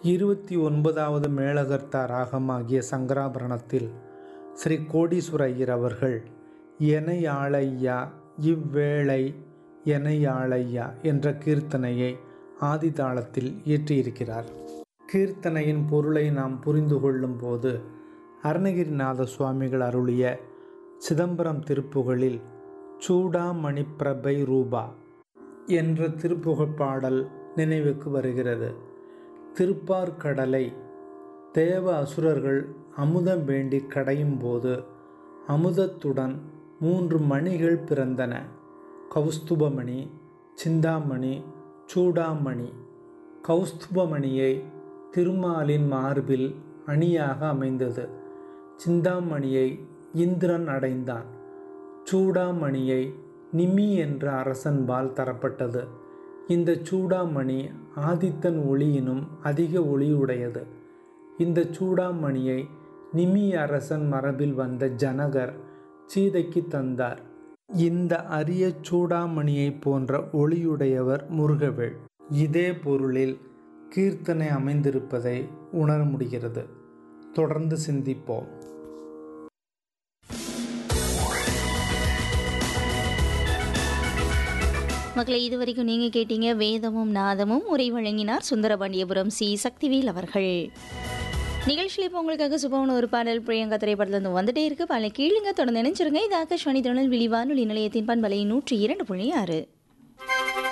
இருபத்தி ஒன்பதாவது மேலகர்த்தா ராகமாகிய சங்கராபரணத்தில் ஸ்ரீ கோடீஸ்வர ஐயர் அவர்கள் எனையாளையா இவ்வேளை எனையாளையா என்ற கீர்த்தனையை ஆதிதாளத்தில் இயற்றியிருக்கிறார் கீர்த்தனையின் பொருளை நாம் புரிந்து கொள்ளும் போது அருணகிரிநாத சுவாமிகள் அருளிய சிதம்பரம் திருப்புகழில் சூடாமணி பிரபை ரூபா என்ற திருப்புகழ் பாடல் நினைவுக்கு வருகிறது திருப்பார்கடலை தேவ அசுரர்கள் அமுதம் வேண்டி கடையும் போது அமுதத்துடன் மூன்று மணிகள் பிறந்தன கௌஸ்துபமணி சிந்தாமணி சூடாமணி கௌஸ்துபமணியை திருமாலின் மார்பில் அணியாக அமைந்தது சிந்தாமணியை இந்திரன் அடைந்தான் சூடாமணியை நிமி என்ற அரசன்பால் தரப்பட்டது இந்த சூடாமணி ஆதித்தன் ஒளியினும் அதிக ஒளியுடையது இந்த சூடாமணியை நிமி அரசன் மரபில் வந்த ஜனகர் சீதைக்கு தந்தார் இந்த அரிய சூடாமணியை போன்ற ஒளியுடையவர் முருகவேள் இதே பொருளில் கீர்த்தனை அமைந்திருப்பதை உணர முடிகிறது தொடர்ந்து சிந்திப்போம் மக்களை இதுவரைக்கும் நீங்க கேட்டீங்க வேதமும் நாதமும் உரை வழங்கினார் சுந்தரபாண்டியபுரம் சி சக்திவேல் அவர்கள் நிகழ்ச்சியில் இப்போ உங்களுக்காக சுபவன ஒரு பாடல் பிரியங்கா திரைப்படத்துல இருந்து வந்துட்டே இருக்கு பல கீழுங்க தொடர்ந்து நினைச்சிருங்க இது ஆகாஷ்வாணி திருநெல்வேலி வானொலி நிலையத்தின் பண்பலை நூற்றி இரண்டு புள்ளி ஆறு